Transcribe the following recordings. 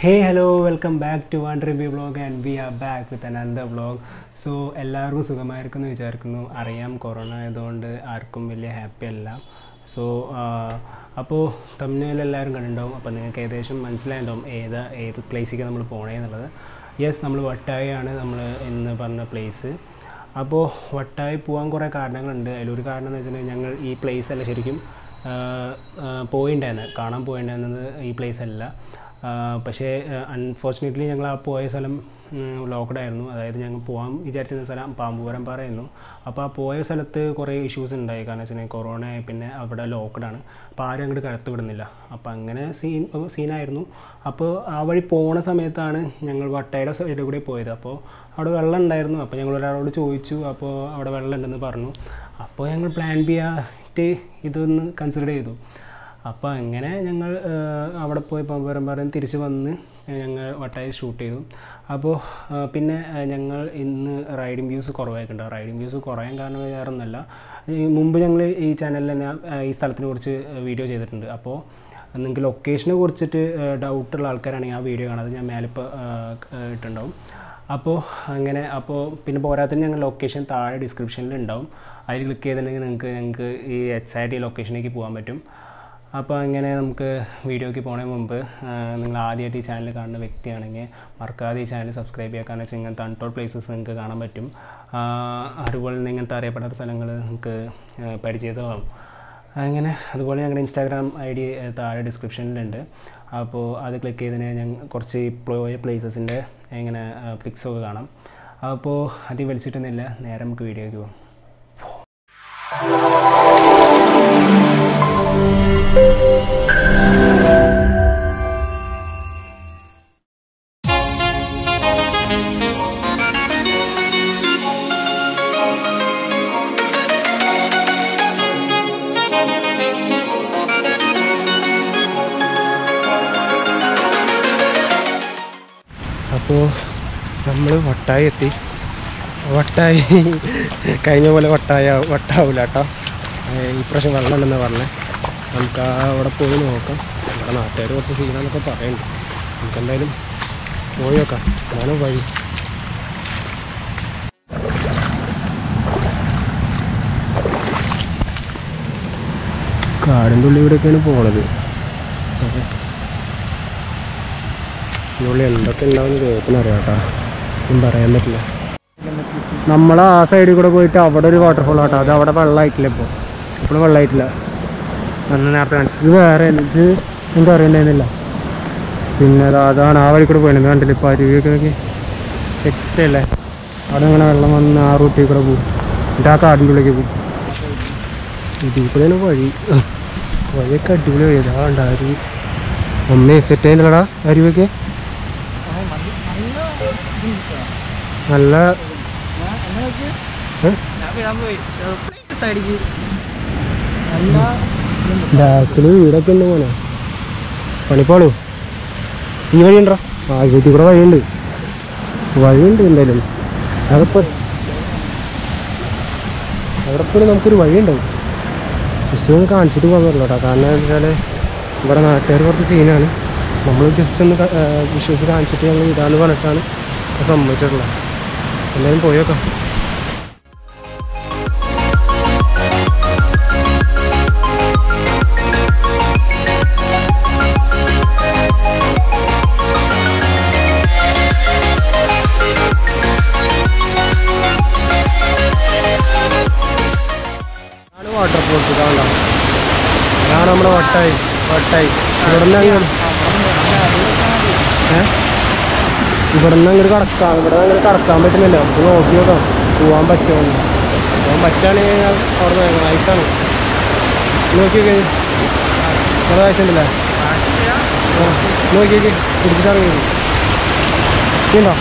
hey hello welcome back to one review vlog and we are back with Ananda vlog so എല്ലാവർക്കും സുഖമായിരിക്കുമെന്ന് വിചാരിക്കുന്നു അറിയാം corona ആയതുകൊണ്ട് ആർക്കും വലിയ ഹാപ്പി അല്ല സോ അപ്പോൾ തമ്മിൽ എല്ലാവരും കണ്ടിട്ടുണ്ടാവും അപ്പോൾ നിങ്ങൾക്ക് ഏകദേശം മനസ്സിലായിട്ടുണ്ടാവും ഏത് ഏത് പ്ലേസിലേക്ക് നമ്മൾ പോകണേ എന്നുള്ളത് യെസ് നമ്മൾ വട്ടായാണ് നമ്മൾ ഇന്ന് പറഞ്ഞ പ്ലേസ് അപ്പോൾ വട്ടായി പോകാൻ കുറേ കാരണങ്ങളുണ്ട് അതിലൊരു കാരണം എന്ന് വെച്ചിട്ടുണ്ടെങ്കിൽ ഞങ്ങൾ ഈ പ്ലേസ് അല്ല ശരിക്കും പോയിണ്ടായിരുന്നു കാണാൻ പോയിണ്ടായിരുന്നത് ഈ പ്ലേസ് അല്ല പക്ഷേ അൺഫോർച്ചുനേറ്റ്ലി ഞങ്ങൾ ആ പോയ സ്ഥലം ലോക്ക്ഡ് ആയിരുന്നു അതായത് ഞങ്ങൾ പോകാൻ വിചാരിച്ചിരുന്ന സ്ഥലം പാമ്പുപുരം പാറയായിരുന്നു അപ്പോൾ ആ പോയ സ്ഥലത്ത് കുറേ ഇഷ്യൂസ് ഉണ്ടായി കാരണം വെച്ചിട്ടുണ്ടെങ്കിൽ കൊറോണ ആയി പിന്നെ അവിടെ ലോക്ക്ഡ് ആണ് അപ്പോൾ ആരും അങ്ങോട്ട് കടത്തി വിടുന്നില്ല അപ്പോൾ അങ്ങനെ സീൻ സീനായിരുന്നു അപ്പോൾ ആ വഴി പോണ സമയത്താണ് ഞങ്ങൾ വട്ടയുടെ സൈഡിൽ കൂടെ പോയത് അപ്പോൾ അവിടെ വെള്ളം ഉണ്ടായിരുന്നു അപ്പോൾ ഞങ്ങൾ ഒരാളോട് ചോദിച്ചു അപ്പോൾ അവിടെ വെള്ളം ഉണ്ടെന്ന് പറഞ്ഞു അപ്പോൾ ഞങ്ങൾ പ്ലാൻ ബി ആയിട്ട് ഇതൊന്ന് കൺസിഡർ ചെയ്തു അപ്പോൾ അങ്ങനെ ഞങ്ങൾ അവിടെ പോയി പമ്പരം പറയും തിരിച്ച് വന്ന് ഞങ്ങൾ വട്ടായി ഷൂട്ട് ചെയ്തു അപ്പോൾ പിന്നെ ഞങ്ങൾ ഇന്ന് റൈഡിങ് വ്യൂസ് കുറവായിട്ടുണ്ട് റൈഡിങ് വ്യൂസ് കുറയാൻ കാരണം വേറെ ഒന്നുമല്ല മുമ്പ് ഞങ്ങൾ ഈ ചാനലിൽ തന്നെ ഈ സ്ഥലത്തിനെ കുറിച്ച് വീഡിയോ ചെയ്തിട്ടുണ്ട് അപ്പോൾ നിങ്ങൾക്ക് ലൊക്കേഷനെ കുറിച്ചിട്ട് ഡൗട്ടുള്ള ആൾക്കാരാണെങ്കിൽ ആ വീഡിയോ കാണാതെ ഞാൻ മേലിപ്പോൾ ഇട്ടുണ്ടാവും അപ്പോൾ അങ്ങനെ അപ്പോൾ പിന്നെ പോരാത്തതിന് ഞങ്ങൾ ലൊക്കേഷൻ താഴെ ഡിസ്ക്രിപ്ഷനിൽ ഉണ്ടാവും അതിൽ ക്ലിക്ക് ചെയ്തിട്ടുണ്ടെങ്കിൽ നിങ്ങൾക്ക് ഞങ്ങൾക്ക് ഈ എക്സാക്റ്റ് ഈ ലൊക്കേഷനിലേക്ക് പോകാൻ പറ്റും അപ്പോൾ അങ്ങനെ നമുക്ക് വീഡിയോയ്ക്ക് പോണേ മുമ്പ് നിങ്ങൾ ആദ്യമായിട്ട് ഈ ചാനൽ കാണുന്ന വ്യക്തിയാണെങ്കിൽ മറക്കാതെ ഈ ചാനൽ സബ്സ്ക്രൈബ് ചെയ്യുക കാരണം വെച്ചാൽ ഇങ്ങനത്തെ അൺടോൾ പ്ലേസസ് നിങ്ങൾക്ക് കാണാൻ പറ്റും അതുപോലെ തന്നെ ഇങ്ങനത്തെ അറിയപ്പെടാത്ത സ്ഥലങ്ങൾ നിങ്ങൾക്ക് പരിചിതമാവും അങ്ങനെ അതുപോലെ ഞങ്ങളുടെ ഇൻസ്റ്റാഗ്രാം ഐ ഡി താഴെ ഡിസ്ക്രിപ്ഷനിലുണ്ട് അപ്പോൾ അത് ക്ലിക്ക് ചെയ്തതിന് ഞങ്ങൾ കുറച്ച് പോയ പ്ലേസസിൻ്റെ ഇങ്ങനെ പിക്സൊക്കെ കാണാം അപ്പോൾ അധികം വലിച്ചിട്ടൊന്നുമില്ല നേരെ നമുക്ക് വീഡിയോയ്ക്ക് പോകാം അപ്പോൾ നമ്മൾ വട്ടായി എത്തി വട്ടായി കഴിഞ്ഞ പോലെ വട്ടായ വട്ടാവില്ല കേട്ടോ ഈ പ്രാവശ്യം വെള്ളം ഉണ്ടെന്ന് പറഞ്ഞത് നമുക്ക് ആ അവിടെ പോയി നോക്കാം നമ്മുടെ നാട്ടുകാർ കുറച്ച് സീനാന്നൊക്കെ പറയുന്നുണ്ട് നമുക്ക് എന്തായാലും പോയി നോക്കാം അതാണ് വഴി കാടിൻ്റെ ഉള്ളിലൂടെയൊക്കെയാണ് പോണത് ഇതിനുള്ളിൽ എന്തൊക്കെ ഉണ്ടാവുന്ന ദൈവത്തിന് അറിയാം കേട്ടോ ഒന്നും പറയാൻ പറ്റില്ല നമ്മൾ ആ സൈഡിൽ കൂടെ പോയിട്ട് അവിടെ ഒരു വാട്ടർഫോൾ ആട്ടോ അത് അവിടെ വെള്ളമായിട്ടില്ല ഇപ്പോൾ ഇപ്പോഴും വെള്ളമായിട്ടില്ല അന്ന് നേരത്തെ കാണിച്ചത് ഇത് വേറെ ഇത് എന്താ അറിയണ്ടായിരുന്നില്ല പിന്നെ അതാണ് ആ വഴി കൂടെ പോയത് കണ്ടില്ല ഇപ്പോൾ അരുവിയൊക്കെ നോക്കി സെറ്റല്ലേ അവിടെ ഇങ്ങനെ വെള്ളം വന്ന് ആ റൂട്ടിൽ കൂടെ പോകും എന്നിട്ട് ആ കാടിൻ്റെ ഉള്ളിലേക്ക് പോകും ഇതിൽ കൂടെയാണ് വഴി വഴിയൊക്കെ അടിപൊളി വഴി ഇതാ ഉണ്ട് അരുവി ഒന്നേ സെറ്റ് ആയില്ലടാ അരുവിയൊക്കെ നല്ല ബാക്കില് വീടൊക്കെ ഉണ്ട് മോനെ പണിപ്പാളൂ ഈ വഴി ഉണ്ടോ ആ വീട്ടിൽ കൂടെ വഴിയുണ്ട് വഴിയുണ്ട് എന്തായാലും അതിപ്പോ അവിടെ പോയി നമുക്കൊരു വഴിയുണ്ടാവും ജസ്റ്റ് ഒന്ന് കാണിച്ചിട്ട് പോകാൻ പറ്റില്ല കേട്ടോ കാരണം എന്താ വെച്ചാൽ ഇവിടെ നാട്ടുകാർ കുറച്ച് സീനാണ് നമ്മൾ ജസ്റ്റ് ഒന്ന് വിശ്വസിച്ച് കാണിച്ചിട്ട് ഞങ്ങൾ ഇതാന്ന് പറഞ്ഞിട്ടാണ് സമ്മതിച്ചിട്ടുള്ളത് എല്ലാവരും പോയേക്കാം വാട്ടർഫോൾസ് ഇതാണ്ടോ ഇതാണ് നമ്മുടെ വട്ടായി വട്ടായി ഇവിടെ നിന്ന് ഏഹ് ഇവിടെ നിന്ന് അങ്ങോട്ട് കടക്കാം ഇവിടെ നിന്ന് അങ്ങോട്ട് കടക്കാൻ പറ്റുന്നില്ല നമുക്ക് നോക്കി നോക്കാം പോകാൻ പറ്റുമോ പോകാൻ പറ്റുകയാണെങ്കിൽ അവിടെ നിന്ന് ഐസാണ് നോക്കി നോക്കി കുറേ ഐസ് ഉണ്ടല്ലേ നോക്കി നോക്കി പിടിച്ചിട്ടിറങ്ങി ഉണ്ടോ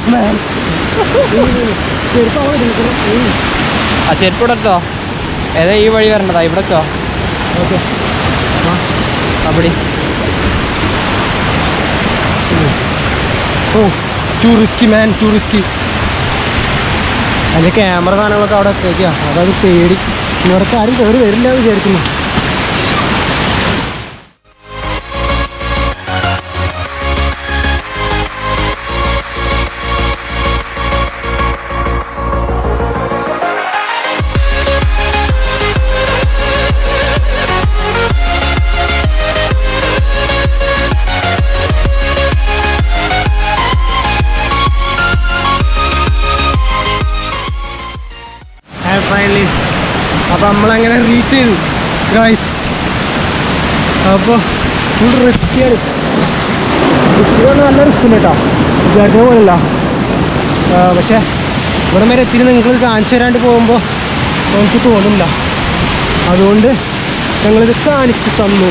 ഓഫ് മാൻ ആ ചെരുപ്പ് ഇവിടെ ഇട്ടോ ഏതാ ഈ വഴി വരേണ്ടതാ ഇവിടെ വെച്ചോ ഓക്കെ അപ്പടി oh too risky man too risky അതിൻ്റെ ക്യാമറ സാധനങ്ങളൊക്കെ അവിടെ വെക്കുക അതത് പേടി ഇവിടുത്തെ ആരും കയറി വരില്ല എന്ന് വിചാരിക്കുന്നു ഫൈനലി അപ്പോൾ നമ്മളങ്ങനെ റീച്ച് ചെയ്തു ഗൈസ് അപ്പോൾ ഫുൾ റിസ്ക്കിയാണ് റിസ്ക് നല്ല റിസ്ക് ഉണ്ട് കേട്ടോ വിചാരിച്ച പോലല്ല പക്ഷേ ഇവിടെ വരെ എത്തിരി നിങ്ങൾക്ക് കാണിച്ചു തരാണ്ട് പോകുമ്പോൾ നമുക്ക് തോന്നില്ല അതുകൊണ്ട് ഞങ്ങളിത് കാണിച്ചു തന്നു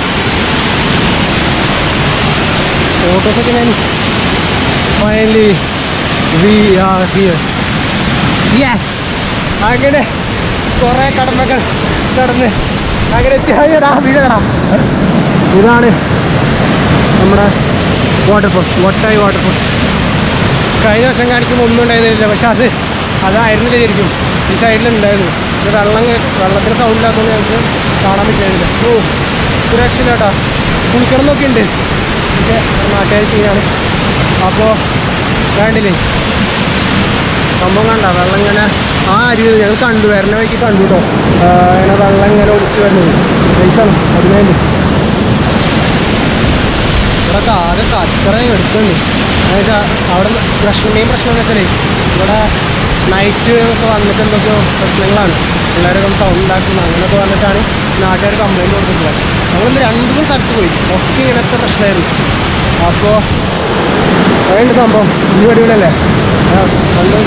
ഫോട്ടോസൊക്കെ ഞാൻ finally we are here yes അങ്ങനെ കുറെ കടമകൾ കടന്ന് അങ്ങനെ എത്തിയാടാ വീടാ ഇതാണ് നമ്മുടെ വാട്ടർഫോൾ വട്ടായി വാട്ടർഫോൾ കഴിഞ്ഞ വർഷം കാണിക്കുമ്പോൾ ഒന്നും ഉണ്ടായിരുന്നില്ല പക്ഷെ അത് അതായിരുന്നില്ല ശരിക്കും ഈ സൈഡിലുണ്ടായിരുന്നു ഇത് വെള്ളം കേ- വെള്ളത്തിന് സൗണ്ട് ഇല്ലാത്തതുകൊണ്ട് ഞങ്ങൾക്ക് കാണാൻ പറ്റുന്നില്ല ഓ സുരക്ഷിത കേട്ടോ കുളിക്കണം എന്നൊക്കെ ഉണ്ട് പക്ഷേ നാട്ടുകാർ ചെയ്യാണ് അപ്പോൾ വേണ്ടില്ലേ സംഭവം കണ്ട വെള്ളം ഇങ്ങനെ ആ അരുവി ഞങ്ങൾ കണ്ടു വരണ വഴിക്ക് കണ്ടു കേട്ടോ ഇങ്ങനെ വെള്ളം ഇങ്ങനെ ഒളിച്ച് വരുന്നത് നൈസാണ് അതിനുവേണ്ടി ഇവിടെ ആകെ കച്ചറയും എടുക്കുന്നുണ്ട് എന്നുവെച്ചാൽ അവിടെ പ്രശ്നം മെയിൻ പ്രശ്നം എന്ന് വെച്ചാൽ ഇവിടെ നൈറ്റ് ഒക്കെ വന്നിട്ട് എന്തൊക്കെയോ പ്രശ്നങ്ങളാണ് പിള്ളേരൊക്കെ സൗണ്ട് ഉണ്ടാക്കുന്നു അങ്ങനെയൊക്കെ വന്നിട്ടാണ് നാട്ടുകാർ കംപ്ലൈൻറ്റ് കൊടുത്തിട്ടുള്ളത് ഞങ്ങളിന്ന് രണ്ട് മൂന്ന് സ്ഥലത്ത് പോയി ഒക്കെ ഇങ്ങനത്തെ പ്രശ്നമായിരുന്നു അപ്പോൾ അതുണ്ട് സംഭവം ഈ അടിപൊളിയല്ലേ ആ കണ്ടോ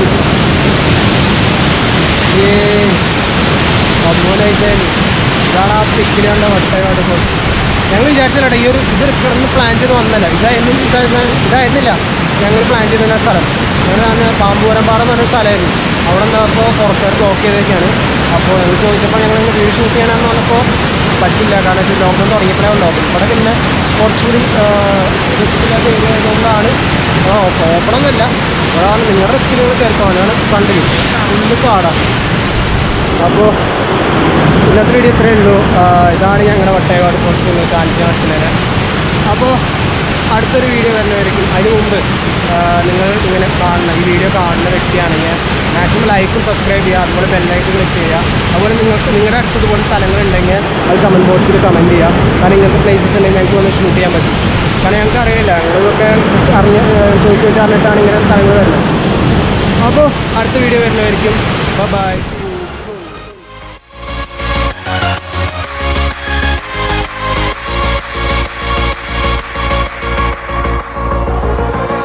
ഈ സംഭവമായിട്ട് ഇതാണ് ആ പിക്കിൽ കണ്ട വട്ടയോടെ ഇപ്പോൾ ഞങ്ങൾ വിചാരിച്ചില്ല ഈ ഒരു ഇത് കിടന്ന് പ്ലാൻ ചെയ്ത് വന്നല്ല ഇതായിരുന്നു ഇതായിരുന്നു ഇതായിരുന്നില്ല ഞങ്ങൾ പ്ലാൻ ചെയ്തിരുന്ന സ്ഥലം ഞങ്ങൾ അന്ന് പാമ്പൂരമ്പാറ എന്ന് പറഞ്ഞ സ്ഥലമായിരുന്നു അവിടെ നിന്നപ്പോൾ പുറത്തേക്ക് ബ്ലോക്ക് ചെയ്തൊക്കെയാണ് അപ്പോൾ ഞങ്ങൾ ചോദിച്ചപ്പോൾ ഞങ്ങൾ വീട് ഷൂട്ട് ചെയ്യണമെന്ന് പറഞ്ഞപ്പോൾ പറ്റില്ല കാരണം വെച്ചാൽ ലോക്ക്ഡൗൺ തുടങ്ങിയപ്പോഴേ ഉണ്ടാവും ഇവിടെ പിന്നെ കുറച്ചുകൂടി റിസ്ക്കില്ലാത്ത ഏരിയ ആയതുകൊണ്ടാണ് ഓപ്പൺ ഒന്നുമില്ല അതാണ് നിങ്ങളുടെ റിസ്കിൽ കയറിക്കോ ഞാൻ കണ്ടില്ല ഫുള്ള് കാടാണ് അപ്പോൾ ഇന്നത്തെ വീഡിയോ ഇത്രയേ ഉള്ളൂ ആ, ഇതാണ് ഞങ്ങളുടെ വട്ടയവാട് കുറച്ച് നിങ്ങൾ കാണിച്ചു കാണിച്ചത് അപ്പോൾ അടുത്തൊരു വീഡിയോ വരുന്നതായിരിക്കും അതിന് മുമ്പ് ആ, നിങ്ങൾ ഇങ്ങനെ കാണുന്ന ഈ വീഡിയോ കാണുന്ന വ്യക്തിയാണെങ്കിൽ മാക്സിമം ലൈക്കും സബ്സ്ക്രൈബ് ചെയ്യുക അതുപോലെ ബെല്ലൈക്കും ക്ലിക്ക് ചെയ്യുക അതുപോലെ നിങ്ങൾക്ക് നിങ്ങളുടെ അടുത്തതുപോലെ സ്ഥലങ്ങളുണ്ടെങ്കിൽ അത് കമൻറ്റ് ബോക്സിൽ കമൻറ്റ് ചെയ്യുക കാരണം ഇങ്ങനത്തെ പ്ലേസസ് ഉണ്ടെങ്കിൽ ഞങ്ങൾക്ക് വന്ന് ഷൂട്ട് ചെയ്യാൻ പറ്റും കാരണം ഞങ്ങൾക്ക് അറിയില്ല ഞങ്ങളിതൊക്കെ അറിഞ്ഞ് ചോദിച്ചു വെച്ച് അറിഞ്ഞിട്ടാണ് ഇങ്ങനെ സ്ഥലങ്ങൾ വരുന്നത് അപ്പോൾ അടുത്ത വീഡിയോ വരുന്നതായിരിക്കും ബൈ